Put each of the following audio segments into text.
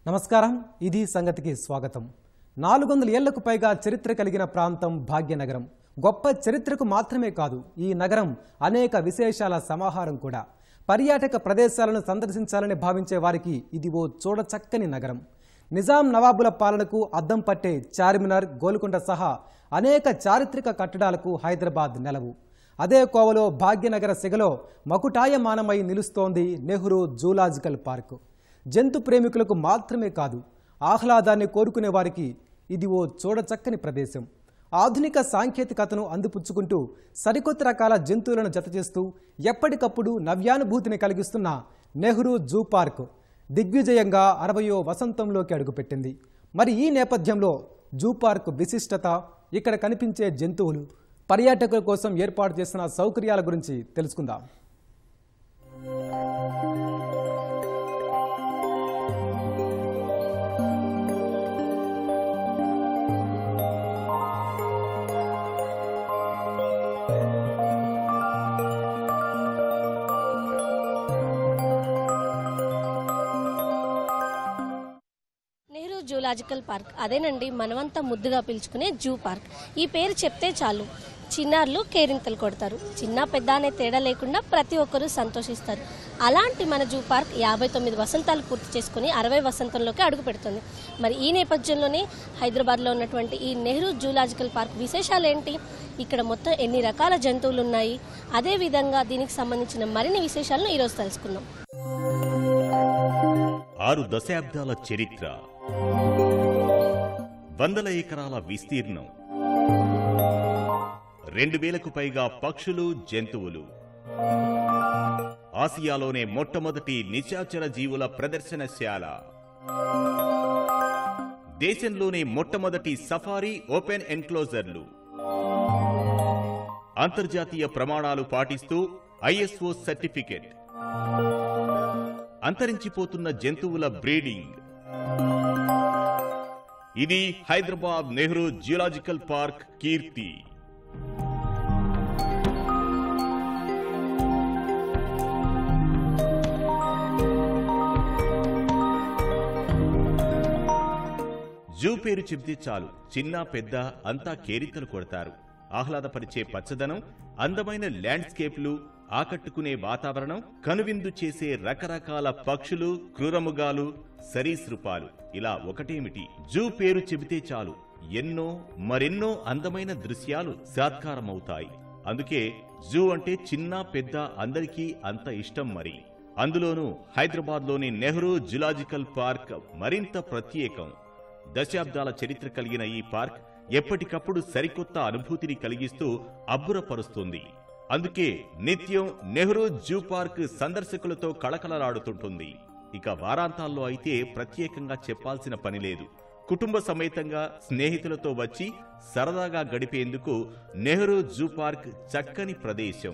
నమస్కారం ఇది సంగతికి స్వాగతం నాలుగు వందల ఏళ్లకు పైగా చరిత్ర కలిగిన ప్రాంతం భాగ్యనగరం గొప్ప చరిత్రకు మాత్రమే కాదు ఈ నగరం అనేక విశేషాల సమాహారం కూడా పర్యాటక ప్రదేశాలను సందర్శించాలని భావించే వారికి ఇది ఓ చూడచక్కని నగరం నిజాం నవాబుల పాలనకు అద్దం పట్టే చార్మినార్ గోల్కొండ సహా అనేక చారిత్రక కట్టడాలకు హైదరాబాద్ నెలవు అదే కోవలో భాగ్యనగర సిగలో మకుటాయమానమై నిలుస్తోంది నెహ్రూ జూలాజికల్ పార్కు జంతు ప్రేమికులకు మాత్రమే కాదు ఆహ్లాదాన్ని కోరుకునే వారికి ఇది ఓ చూడచక్కని ప్రదేశం ఆధునిక సాంకేతికతను అందిపుచ్చుకుంటూ సరికొత్త రకాల జంతువులను జతచేస్తూ ఎప్పటికప్పుడు నవ్యానుభూతిని కలిగిస్తున్న నెహ్రూ జూ పార్క్ దిగ్విజయంగా అరవయో వసంతంలోకి అడుగుపెట్టింది మరి ఈ నేపథ్యంలో జూ పార్క్ విశిష్టత ఇక్కడ కనిపించే జంతువులు పర్యాటకుల కోసం ఏర్పాటు చేసిన సౌకర్యాల గురించి తెలుసుకుందాం నెహ్రూ జూలాజికల్ పార్క్ అదేనండి మనమంతా ముద్దుగా పిలుచుకునే జూ పార్క్ ఈ పేరు చెప్తే చాలు చిన్నారులు కేరింతలు కొడతారు చిన్న పెద్ద అనే తేడా లేకుండా ప్రతి ఒక్కరూ సంతోషిస్తారు అలాంటి మన జూ పార్క్ యాభై తొమ్మిది వసంతాలు పూర్తి చేసుకుని అరవై వసంతంలోకి అడుగు పెడుతుంది మరి ఈ నేపథ్యంలోనే హైదరాబాద్లో ఉన్నటువంటి ఈ నెహ్రూ జూలాజికల్ పార్క్ విశేషాలు ఏంటి ఇక్కడ మొత్తం ఎన్ని రకాల జంతువులు ఉన్నాయి అదేవిధంగా దీనికి సంబంధించిన మరిన్ని విశేషాలను ఈరోజు తెలుసుకుందాం ఆరు దశాబ్దాల చరిత్ర వందల ఎకరాల విస్తీర్ణం రెండు వేలకు పైగా పక్షులు జంతువులు ఆసియాలోనే మొట్టమొదటి నిశాచర జీవుల ప్రదర్శనశాల దేశంలోనే మొట్టమొదటి సఫారీ ఓపెన్ ఎన్క్లోజర్లు అంతర్జాతీయ ప్రమాణాలు పాటిస్తూ ఐఎస్ఓ సర్టిఫికెట్ అంతరించిపోతున్న జంతువుల బ్రీడింగ్ ఇది హైదరాబాద్ నెహ్రూ జియోలాజికల్ పార్క్ కీర్తి జూ పేరు చెబితే చాలు చిన్న పెద్ద అంతా కేరితలు కొడతారు ఆహ్లాదపరిచే పచ్చదనం అందమైన ల్యాండ్స్కేప్లు ఆకట్టుకునే వాతావరణం కనువిందు చేసే రకరకాల పక్షులు క్రూరముగాలు సరీసృపాలు ఇలా ఒకటేమిటి జూ పేరు చెబితే చాలు ఎన్నో మరెన్నో అందమైన దృశ్యాలు సాత్కారమవుతాయి అందుకే జూ అంటే చిన్న పెద్ద అందరికీ అంత ఇష్టం మరి అందులోనూ హైదరాబాద్లోని నెహ్రూ జులాజికల్ పార్క్ మరింత ప్రత్యేకం దశాబ్దాల చరిత్ర కలిగిన ఈ పార్క్ ఎప్పటికప్పుడు సరికొత్త అనుభూతిని కలిగిస్తూ అబ్బురపరుస్తుంది అందుకే నిత్యం నెహ్రూ జూ పార్క్ సందర్శకులతో కళకళలాడుతుంటుంది ఇక వారాంతాల్లో అయితే ప్రత్యేకంగా చెప్పాల్సిన పని లేదు కుటుంబ సమేతంగా స్నేహితులతో వచ్చి సరదాగా గడిపేందుకు నెహ్రూ జూ పార్క్ చక్కని ప్రదేశం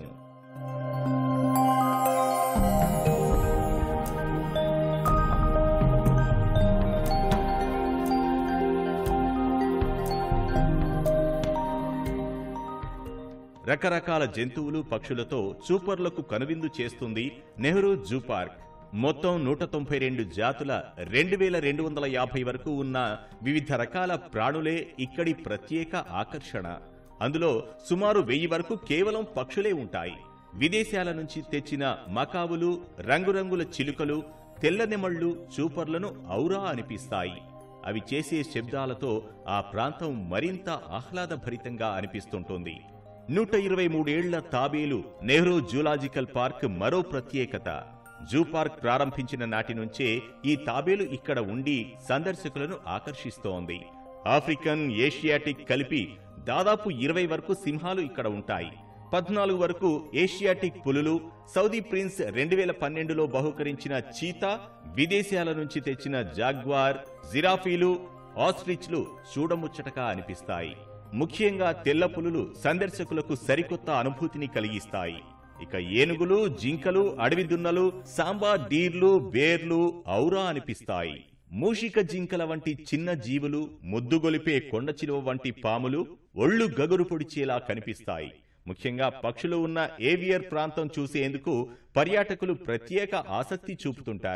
రకరకాల జంతువులు పక్షులతో చూపర్లకు కనువిందు చేస్తుంది నెహ్రూ జూ పార్క్ మొత్తం నూట తొంభై రెండు జాతుల రెండు వేల రెండు వందల యాభై వరకు ఉన్న వివిధ రకాల ప్రాణులే ఇక్కడి ప్రత్యేక ఆకర్షణ అందులో సుమారు వెయ్యి వరకు కేవలం పక్షులే ఉంటాయి విదేశాల నుంచి తెచ్చిన మకావులు రంగురంగుల చిలుకలు తెల్లనెమళ్ళు చూపర్లను ఔరా అనిపిస్తాయి అవి చేసే శబ్దాలతో ఆ ప్రాంతం మరింత ఆహ్లాదభరితంగా అనిపిస్తుంటుంది నూట ఇరవై మూడేళ్ల తాబేలు నెహ్రూ జూలాజికల్ పార్క్ మరో ప్రత్యేకత జూ పార్క్ ప్రారంభించిన నాటి నుంచే ఈ తాబేలు ఇక్కడ ఉండి సందర్శకులను ఆకర్షిస్తోంది ఆఫ్రికన్ ఏషియాటిక్ కలిపి దాదాపు ఇరవై వరకు సింహాలు ఇక్కడ ఉంటాయి పద్నాలుగు వరకు ఏషియాటిక్ పులులు సౌదీ ప్రిన్స్ రెండు వేల పన్నెండులో బహుకరించిన చీతా విదేశాల నుంచి తెచ్చిన జాగ్వార్ జిరాఫీలు ఆస్ట్రిచ్లు చూడముచ్చటగా అనిపిస్తాయి ముఖ్యంగా తెల్ల పులులు సందర్శకులకు సరికొత్త అనుభూతిని కలిగిస్తాయి ఇక ఏనుగులు జింకలు అడవి దున్నలు సాంబా డీర్లు బేర్లు ఔరా అనిపిస్తాయి మూషిక జింకల వంటి చిన్న జీవులు ముద్దుగొలిపే కొండ చిలువ వంటి పాములు ఒళ్ళు గగురు పొడిచేలా కనిపిస్తాయి ముఖ్యంగా పక్షులు ఉన్న ఏవియర్ ప్రాంతం చూసేందుకు పర్యాటకులు ప్రత్యేక ఆసక్తి చూపుతుంటారు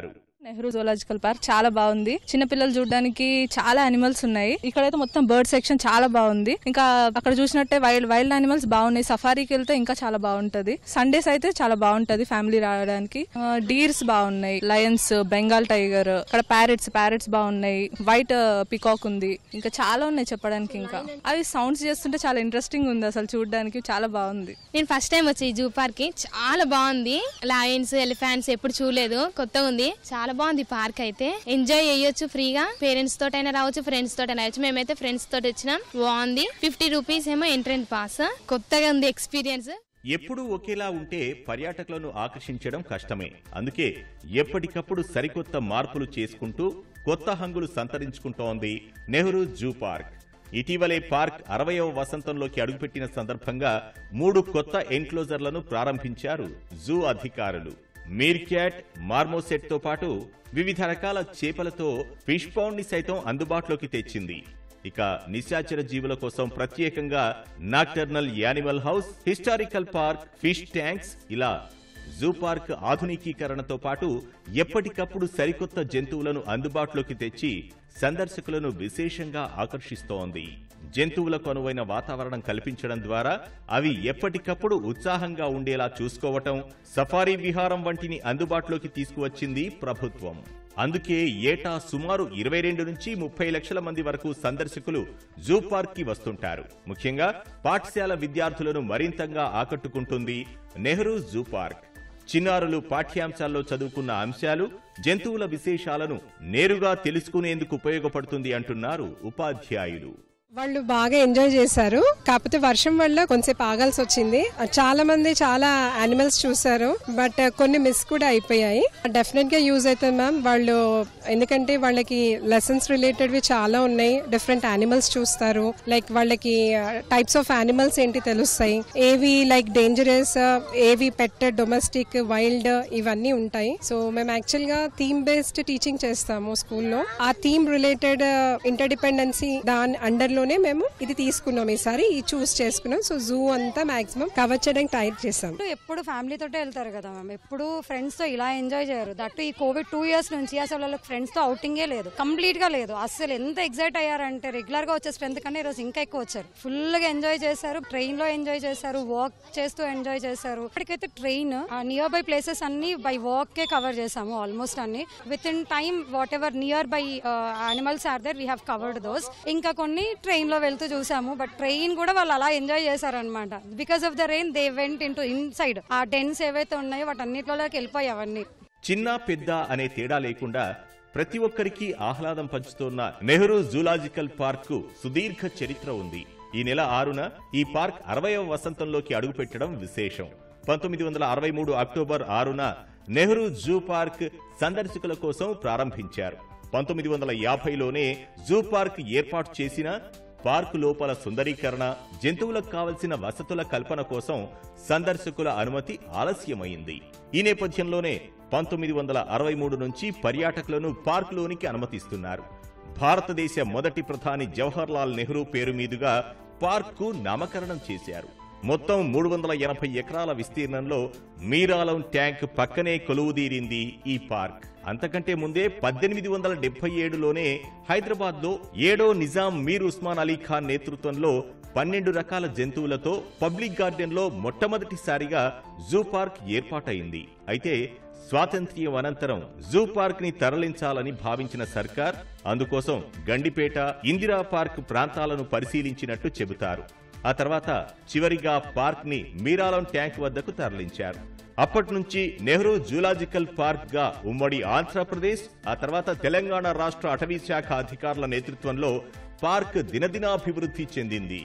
నెహ్రూ జూలాజికల్ పార్క్ చాలా బాగుంది చిన్న పిల్లలు చూడడానికి చాలా అనిమల్స్ ఉన్నాయి ఇక్కడైతే మొత్తం బర్డ్ సెక్షన్ చాలా బాగుంది ఇంకా అక్కడ చూసినట్టే వైల్డ్ వైల్డ్ అనిమల్స్ బాగున్నాయి సఫారీకి వెళ్తే ఇంకా చాలా బాగుంటది సండేస్ అయితే చాలా బాగుంటది ఫ్యామిలీ రావడానికి డీర్స్ బాగున్నాయి లయన్స్ బెంగాల్ టైగర్ ఇక్కడ ప్యారెట్స్ ప్యారెట్స్ బాగున్నాయి వైట్ పికాక్ ఉంది ఇంకా చాలా ఉన్నాయి చెప్పడానికి ఇంకా అవి సౌండ్స్ చేస్తుంటే చాలా ఇంట్రెస్టింగ్ ఉంది అసలు చూడడానికి చాలా బాగుంది నేను ఫస్ట్ టైం వచ్చి ఈ జూ పార్క్ కి చాలా బాగుంది లయన్స్ ఎలిఫెంట్స్ ఎప్పుడు చూడలేదు కొత్తగా ఉంది చాలా బాగుంది పార్క్ అయితే ఎంజాయ్ చేయొచ్చు ఫ్రీగా పేరెంట్స్ తోటైనా రావచ్చు ఫ్రెండ్స్ తోటైనా రావచ్చు మేమైతే ఫ్రెండ్స్ తోటి వచ్చినాం బాగుంది ఫిఫ్టీ రూపీస్ ఏమో ఎంట్రెన్స్ పాస్ కొత్తగా ఉంది ఎక్స్పీరియన్స్ ఎప్పుడూ ఒకేలా ఉంటే పర్యాటకులను ఆకర్షించడం కష్టమే అందుకే ఎప్పటికప్పుడు సరికొత్త మార్పులు చేసుకుంటూ కొత్త హంగులు సంతరించుకుంటోంది నెహ్రూ జూ పార్క్ ఇటీవలే పార్క్ అరవయవ వసంతంలోకి అడుగుపెట్టిన సందర్భంగా మూడు కొత్త ఎన్క్లోజర్లను ప్రారంభించారు జూ అధికారులు మీర్ క్యాట్ మార్మోసెట్ తో పాటు వివిధ రకాల చేపలతో ఫిష్ పౌండ్ ని సైతం అందుబాటులోకి తెచ్చింది ఇక నిశాచర జీవుల కోసం ప్రత్యేకంగా nocturnal animal house historical park fish tanks ఇలా జూ పార్క్ ఆధునికీకరణతో పాటు ఎప్పటికప్పుడు సరికొత్త జంతువులను అందుబాటులోకి తెచ్చి సందర్శకులను విశేషంగా ఆకర్షిస్తోంది జంతువులకు అనువైన వాతావరణం కల్పించడం ద్వారా అవి ఎప్పటికప్పుడు ఉత్సాహంగా ఉండేలా చూసుకోవటం సఫారీ విహారం వంటిని అందుబాటులోకి తీసుకువచ్చింది ప్రభుత్వం అందుకే ఏటా సుమారు ఇరవై రెండు నుంచి ముప్పై లక్షల మంది వరకు సందర్శకులు జూ పార్క్ కి వస్తుంటారు ముఖ్యంగా పాఠశాల విద్యార్థులను మరింతగా ఆకట్టుకుంటుంది నెహ్రూ జూ పార్క్ చిన్నారులు పాఠ్యాంశాల్లో చదువుకున్న అంశాలు జంతువుల విశేషాలను నేరుగా తెలుసుకునేందుకు ఉపయోగపడుతుంది అంటున్నారు ఉపాధ్యాయులు వాళ్ళు బాగా ఎంజాయ్ చేశారు కాకపోతే వర్షం వల్ల కొంచెంసేపు ఆగాల్సి వచ్చింది చాలా మంది చాలా యానిమల్స్ చూసారు బట్ కొన్ని మిస్ కూడా అయిపోయాయి డెఫినెట్ గా యూజ్ అవుతుంది మ్యామ్ వాళ్ళు ఎందుకంటే వాళ్ళకి లెసన్స్ రిలేటెడ్ చాలా ఉన్నాయి డిఫరెంట్ యానిమల్స్ చూస్తారు లైక్ వాళ్ళకి టైప్స్ ఆఫ్ యానిమల్స్ ఏంటి తెలుస్తాయి ఏవి లైక్ డేంజరస్ ఏవి పెట్ డొమెస్టిక్ వైల్డ్ ఇవన్నీ ఉంటాయి సో మేము యాక్చువల్ గా థీమ్ బేస్డ్ టీచింగ్ చేస్తాము స్కూల్లో ఆ థీమ్ రిలేటెడ్ ఇంటర్డిపెండెన్సీ దాని అండర్ లోనే మేము ఇది తీసుకున్నాం ఈసారి ఈ చూస్ చేసుకున్నాం సో జూ అంతా మాక్సిమం కవర్ చేయడానికి ట్రై చేసాం ఎప్పుడు ఫ్యామిలీ తోటే వెళ్తారు కదా మ్యామ్ ఎప్పుడు ఫ్రెండ్స్ తో ఇలా ఎంజాయ్ చేయరు దట్టు ఈ కోవిడ్ టూ ఇయర్స్ నుంచి అసలు వాళ్ళకి ఫ్రెండ్స్ తో అవుటింగే లేదు కంప్లీట్ గా లేదు అసలు ఎంత ఎగ్జైట్ అయ్యారంటే రెగ్యులర్ గా వచ్చే స్ట్రెంత్ కన్నా ఈరోజు ఇంకా ఎక్కువ వచ్చారు ఫుల్ గా ఎంజాయ్ చేశారు ట్రైన్ లో ఎంజాయ్ చేశారు వాక్ చేస్తూ ఎంజాయ్ చేశారు ఇప్పటికైతే ట్రైన్ నియర్ బై ప్లేసెస్ అన్ని బై వాక్ కే కవర్ చేసాము ఆల్మోస్ట్ అన్ని within time whatever nearby animals are there we have covered those ఇంకా కొన్ని ట్రైన్ లో వెళ్తూ చూసాము బట్ ట్రైన్ కూడా వాళ్ళు అలా ఎంజాయ్ చేశారనమాట because of the rain they went into inside ఆ డెన్స్ ఏవైతే ఉన్నాయో వాటన్నిటిలోకి వెళ్ళిపోయాయి అవన్నీ చిన్న పెద్ద అనే తేడా లేకుండా ప్రతి ఒక్కరికి ఆహ్లాదం పంచుతోన్న నెహ్రూ జూలాజికల్ పార్క్ కు సుదీర్ఘ చరిత్ర ఉంది ఈ నెల ఆరున ఈ పార్క్ అరవయవ వసంతంలోకి అడుగుపెట్టడం విశేషం పంతొమ్మిది వందల అరవై మూడు అక్టోబర్ ఆరున నెహ్రూ జూ పార్క్ సందర్శకుల కోసం ప్రారంభించారు పంతొమ్మిది వందల యాభైలోనే జూ పార్క్ ఏర్పాటు చేసిన పార్కు లోపల సుందరీకరణ జంతువులకు కావలసిన వసతుల కల్పన కోసం సందర్శకుల అనుమతి ఆలస్యమైంది ఈ నేపథ్యంలోనే పంతొమ్మిది వందల అరవై మూడు నుంచి పర్యాటకులను పార్కులోనికి అనుమతిస్తున్నారు భారతదేశ మొదటి ప్రధాని జవహర్ లాల్ నెహ్రూ పేరు మీదుగా పార్క్కు నామకరణం చేశారు మొత్తం మూడు వందల ఎనభై ఎకరాల విస్తీర్ణంలో మీరాలం ట్యాంక్ పక్కనే కొలువుదీరింది ఈ పార్క్ అంతకంటే ముందే పద్దెనిమిది వందల డెబ్బై ఏడులోనే హైదరాబాద్ లో ఏడో నిజాం మీర్ ఉస్మాన్ అలీ ఖాన్ నేతృత్వంలో పన్నెండు రకాల జంతువులతో పబ్లిక్ గార్డెన్ లో మొట్టమొదటిసారిగా జూ పార్క్ ఏర్పాటైంది అయితే స్వాతంత్ర్యం అనంతరం జూ పార్క్ ని తరలించాలని భావించిన సర్కార్ అందుకోసం గండిపేట ఇందిరా పార్క్ ప్రాంతాలను పరిశీలించినట్టు చెబుతారు ఆ తర్వాత చివరిగా పార్క్ ని మీరాలం ట్యాంక్ వద్దకు తరలించారు అప్పటి నుంచి నెహ్రూ జూలాజికల్ పార్క్ గా ఉమ్మడి ఆంధ్రప్రదేశ్ ఆ తర్వాత తెలంగాణ రాష్ట్ర అటవీ శాఖ అధికారుల నేతృత్వంలో పార్క్ దినదినాభివృద్ధి చెందింది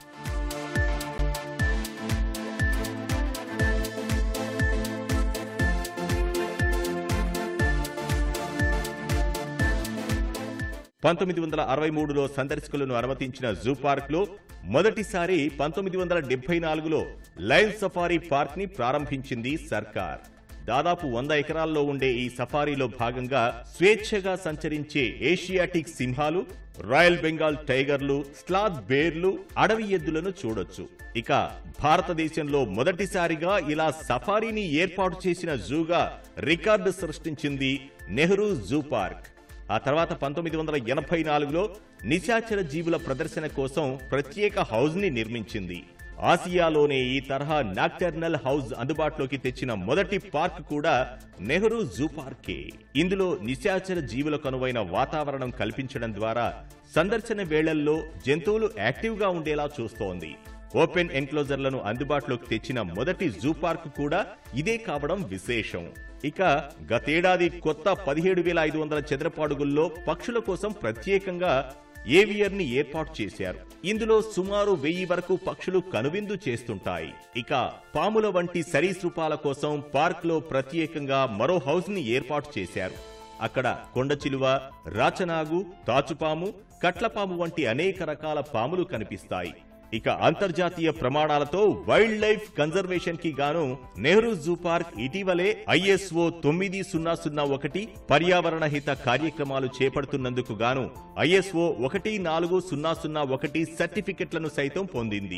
పంతొమ్మిది వందల అరవై మూడులో సందర్శకులను అనుమతించిన జూ పార్క్ లో మొదటిసారి పంతొమ్మిది వందల డెబ్బై నాలుగులో లయన్ సఫారీ పార్క్ ని ప్రారంభించింది సర్కార్ దాదాపు వంద ఎకరాల్లో ఉండే ఈ సఫారీలో భాగంగా స్వేచ్ఛగా సంచరించే ఏషియాటిక్ సింహాలు రాయల్ బెంగాల్ టైగర్లు స్లాత్ బేర్లు అడవి ఎద్దులను చూడొచ్చు ఇక భారతదేశంలో మొదటిసారిగా ఇలా సఫారీని ఏర్పాటు చేసిన జూగా రికార్డు సృష్టించింది నెహ్రూ జూ పార్క్ ఆ తర్వాత పంతొమ్మిది వందల ఎనభై నాలుగులో నిశాచర జీవుల ప్రదర్శన కోసం ప్రత్యేక హౌస్ ని నిర్మించింది ఆసియాలోనే ఈ తరహా నాక్టర్నల్ హౌస్ అందుబాటులోకి తెచ్చిన మొదటి పార్క్ కూడా నెహ్రూ జూ పార్కే ఇందులో నిశాచర జీవులకు అనువైన వాతావరణం కల్పించడం ద్వారా సందర్శన వేళల్లో జంతువులు యాక్టివ్ గా ఉండేలా చూస్తోంది ఓపెన్ ఎన్క్లోజర్లను అందుబాటులోకి తెచ్చిన మొదటి జూ పార్క్ కూడా ఇదే కావడం విశేషం ఇక గతేడాది కొత్త పదిహేడు వేల ఐదు వందల చదరపు అడుగుల్లో పక్షుల కోసం ప్రత్యేకంగా ఏవియర్ ని ఏర్పాటు చేశారు ఇందులో సుమారు వెయ్యి వరకు పక్షులు కనువిందు చేస్తుంటాయి ఇక పాముల వంటి సరీసృపాల కోసం పార్క్ లో ప్రత్యేకంగా మరో హౌస్ ని ఏర్పాటు చేశారు అక్కడ కొండ చిలువ రాచనాగు తాచుపాము కట్లపాము వంటి అనేక రకాల పాములు కనిపిస్తాయి ఇక అంతర్జాతీయ ప్రమాణాలతో వైల్డ్ లైఫ్ కన్జర్వేషన్ కి గాను నెహ్రూ జూ పార్క్ ఇటీవలే ఐఎస్ఓ తొమ్మిది సున్నా సున్నా ఒకటి పర్యావరణ హిత కార్యక్రమాలు చేపడుతున్నందుకు గాను ఐఎస్ఓ ఒకటి నాలుగు సున్నా సున్నా ఒకటి సర్టిఫికెట్లను సైతం పొందింది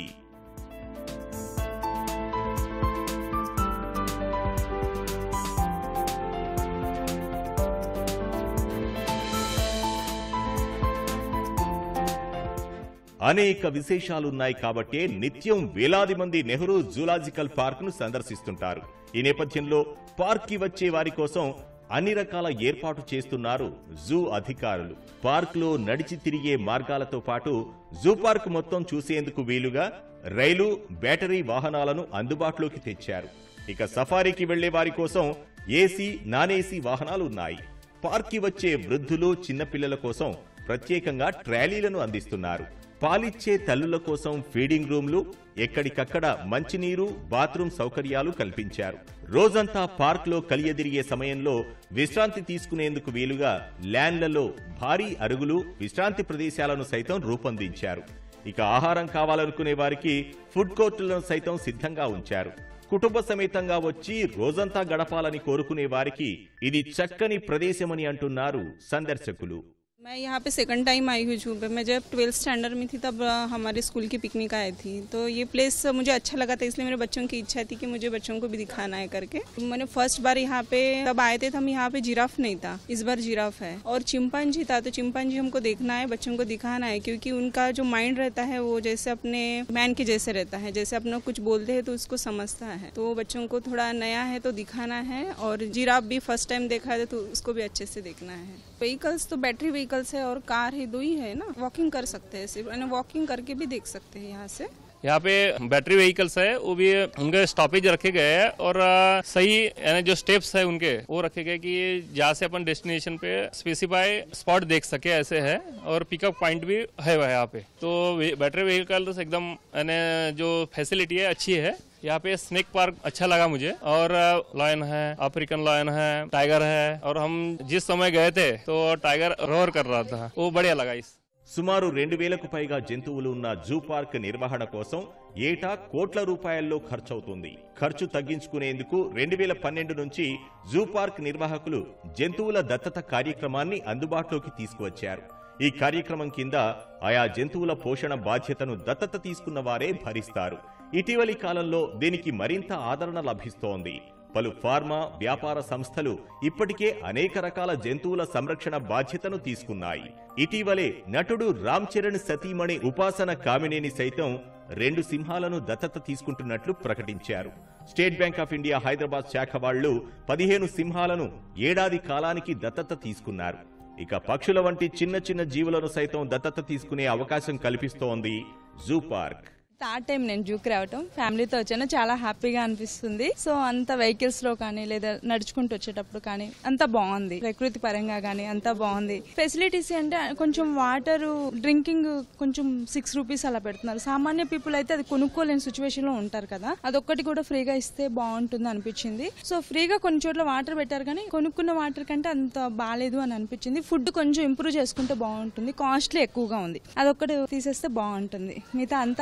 అనేక విశేషాలున్నాయి కాబట్టే నిత్యం వేలాది మంది నెహ్రూ జూలాజికల్ పార్క్ ను సందర్శిస్తుంటారు ఈ నేపథ్యంలో పార్క్ కి వచ్చే వారి కోసం అన్ని రకాల ఏర్పాటు చేస్తున్నారు జూ అధికారులు పార్క్ లో నడిచి తిరిగే మార్గాలతో పాటు జూ పార్క్ మొత్తం చూసేందుకు వీలుగా రైలు బ్యాటరీ వాహనాలను అందుబాటులోకి తెచ్చారు ఇక సఫారీకి వెళ్లే వారి కోసం ఏసీ నాన్ ఏసీ వాహనాలు ఉన్నాయి పార్క్ కి వచ్చే వృద్ధులు చిన్నపిల్లల కోసం ప్రత్యేకంగా ట్రాలీలను అందిస్తున్నారు పాలిచ్చే తల్లుల కోసం ఫీడింగ్ రూమ్లు ఎక్కడికక్కడ మంచినీరు బాత్రూమ్ సౌకర్యాలు కల్పించారు రోజంతా పార్క్ లో కలియదిరిగే సమయంలో విశ్రాంతి తీసుకునేందుకు వీలుగా ల్యాండ్లలో భారీ అరుగులు విశ్రాంతి ప్రదేశాలను సైతం రూపొందించారు ఇక ఆహారం కావాలనుకునే వారికి ఫుడ్ కోర్టులను సైతం సిద్ధంగా ఉంచారు కుటుంబ సమేతంగా వచ్చి రోజంతా గడపాలని కోరుకునే వారికి ఇది చక్కని ప్రదేశమని అంటున్నారు సందర్శకులు मैं यहाँ पे सेकंड टाइम आई हुई हूँ मैं जब ट्वेल्थ स्टैंडर्ड में थी तब अ, हमारे स्कूल की पिकनिक आई थी तो ये प्लेस मुझे अच्छा लगा था इसलिए मेरे बच्चों की इच्छा थी कि मुझे बच्चों को भी दिखाना है करके मैंने फर्स्ट बार यहाँ पे तब आए थे तब यहाँ पे जिराफ नहीं था इस बार जिराफ है और चिंपांजी था तो चिंपांजी हमको देखना है बच्चों को दिखाना है क्योंकि उनका जो माइंड रहता है वो जैसे अपने मैन के जैसे रहता है जैसे अपना कुछ बोलते हैं तो उसको समझता है तो बच्चों को थोड़ा नया है तो दिखाना है और जिराफ भी फर्स्ट टाइम देखा है तो उसको भी अच्छे से देखना है व्हीकल्स तो बैटरी व्हीकल्स है और कार है दो ही है ना वॉकिंग कर सकते हैं सिर्फ वॉकिंग करके भी देख सकते हैं यहाँ से यहाँ पे बैटरी व्हीकल्स है वो भी उनके स्टॉपेज रखे गए हैं और आ, सही यानी जो स्टेप्स है उनके वो रखे गए कि जहाँ से अपन डेस्टिनेशन पे स्पेसिफाई स्पॉट देख सके ऐसे है और पिकअप पॉइंट भी है वह यहाँ पे तो बैटरी व्हीकल्स एकदम यानी जो फैसिलिटी है अच्छी है यहाँ पे स्नेक पार्क अच्छा लगा मुझे और लॉयन है अफ्रीकन लॉयन है टाइगर है और हम जिस समय गए थे तो टाइगर रोर कर रहा था वो बढ़िया लगा इस సుమారు రెండు వేలకు పైగా జంతువులు ఉన్న జూ పార్క్ నిర్వహణ కోసం ఏటా కోట్ల రూపాయల్లో ఖర్చవుతుంది ఖర్చు తగ్గించుకునేందుకు రెండు వేల పన్నెండు నుంచి జూ పార్క్ నిర్వాహకులు జంతువుల దత్తత కార్యక్రమాన్ని అందుబాటులోకి తీసుకువచ్చారు ఈ కార్యక్రమం కింద ఆయా జంతువుల పోషణ బాధ్యతను దత్తత తీసుకున్న వారే భరిస్తారు ఇటీవలి కాలంలో దీనికి మరింత ఆదరణ లభిస్తోంది పలు ఫార్మా వ్యాపార సంస్థలు ఇప్పటికే అనేక రకాల జంతువుల సంరక్షణ బాధ్యతను తీసుకున్నాయి ఇటీవలే నటుడు రామ్ చరణ్ సతీమణి ఉపాసన కామినేని సైతం రెండు సింహాలను దత్తత తీసుకుంటున్నట్లు ప్రకటించారు State Bank of India Hyderabad శాఖ వాళ్లు పదిహేను సింహాలను ఏడాది కాలానికి దత్తత తీసుకున్నారు ఇక పక్షుల వంటి చిన్న చిన్న జీవులను సైతం దత్తత తీసుకునే అవకాశం కల్పిస్తోంది జూ పార్క్ థర్డ్ టైం నేను జూకి రావటం ఫ్యామిలీతో వచ్చాను చాలా హ్యాపీగా అనిపిస్తుంది సో అంత వెహికల్స్ లో కానీ లేదా నడుచుకుంటూ వచ్చేటప్పుడు కానీ అంత బాగుంది ప్రకృతి పరంగా కానీ అంత బాగుంది ఫెసిలిటీస్ అంటే కొంచెం వాటర్ డ్రింకింగ్ కొంచెం సిక్స్ రూపీస్ అలా పెడుతున్నారు సామాన్య పీపుల్ అయితే అది కొనుక్కోలేని సిచ్యువేషన్ లో ఉంటారు కదా అదొక్కటి కూడా ఫ్రీగా ఇస్తే బాగుంటుంది అనిపించింది సో ఫ్రీగా కొన్ని చోట్ల వాటర్ పెట్టారు కానీ కొనుక్కున్న వాటర్ కంటే అంత బాగాలేదు అని అనిపించింది ఫుడ్ కొంచెం ఇంప్రూవ్ చేసుకుంటే బాగుంటుంది కాస్ట్లీ ఎక్కువగా ఉంది అదొక్కటి తీసేస్తే బాగుంటుంది మిగతా అంతా ఓవరాల్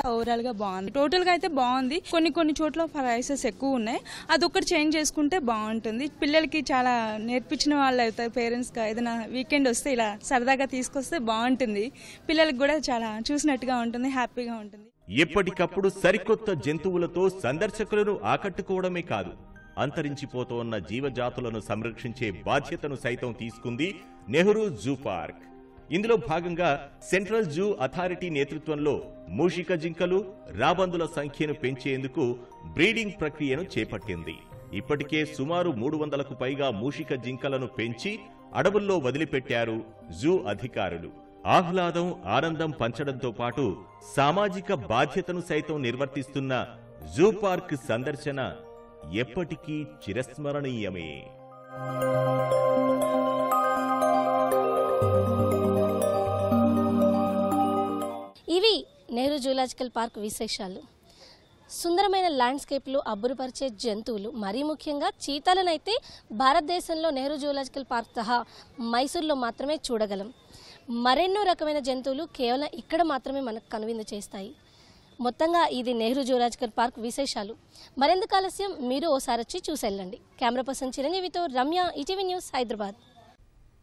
గా బాగుంది టోటల్ గా అయితే బాగుంది కొన్ని కొన్ని చోట్ల ప్రైసెస్ ఎక్కువ ఉన్నాయి అదొక్కటి చేంజ్ చేసుకుంటే బాగుంటుంది పిల్లలకి చాలా నేర్పించిన వాళ్ళు అవుతారు పేరెంట్స్ గా ఏదైనా వీకెండ్ వస్తే ఇలా సరదాగా తీసుకొస్తే బాగుంటుంది పిల్లలకి కూడా చాలా చూసినట్టుగా ఉంటుంది హ్యాపీగా ఉంటుంది ఎప్పటికప్పుడు సరికొత్త జంతువులతో సందర్శకులను ఆకట్టుకోవడమే కాదు అంతరించిపోతోన్న జీవజాతులను సంరక్షించే బాధ్యతను సైతం తీసుకుంది నెహ్రూ జూ పార్క్ ఇందులో భాగంగా సెంట్రల్ జూ అథారిటీ నేతృత్వంలో మూషిక జింకలు రాబందుల సంఖ్యను పెంచేందుకు బ్రీడింగ్ ప్రక్రియను చేపట్టింది ఇప్పటికే సుమారు మూడు వందలకు పైగా మూషిక జింకలను పెంచి అడవుల్లో వదిలిపెట్టారు జూ అధికారులు ఆహ్లాదం ఆనందం పంచడంతో పాటు సామాజిక బాధ్యతను సైతం నిర్వర్తిస్తున్న జూ పార్క్ సందర్శన ఎప్పటికీ చిరస్మరణీయమే ఇవి నెహ్రూ జూలాజికల్ పార్క్ విశేషాలు సుందరమైన ల్యాండ్స్కేప్లు అబ్బురుపరిచే జంతువులు మరీ ముఖ్యంగా చీతాలనైతే భారతదేశంలో నెహ్రూ జూలాజికల్ పార్క్ సహా మైసూర్లో మాత్రమే చూడగలం మరెన్నో రకమైన జంతువులు కేవలం ఇక్కడ మాత్రమే మనకు కనువిందు చేస్తాయి మొత్తంగా ఇది నెహ్రూ జూలాజికల్ పార్క్ విశేషాలు మరెందుకు ఆలస్యం మీరు ఓసారి వచ్చి చూసెళ్ళండి కెమెరా పర్సన్ చిరంజీవితో రమ్య ఈటీవీ న్యూస్ హైదరాబాద్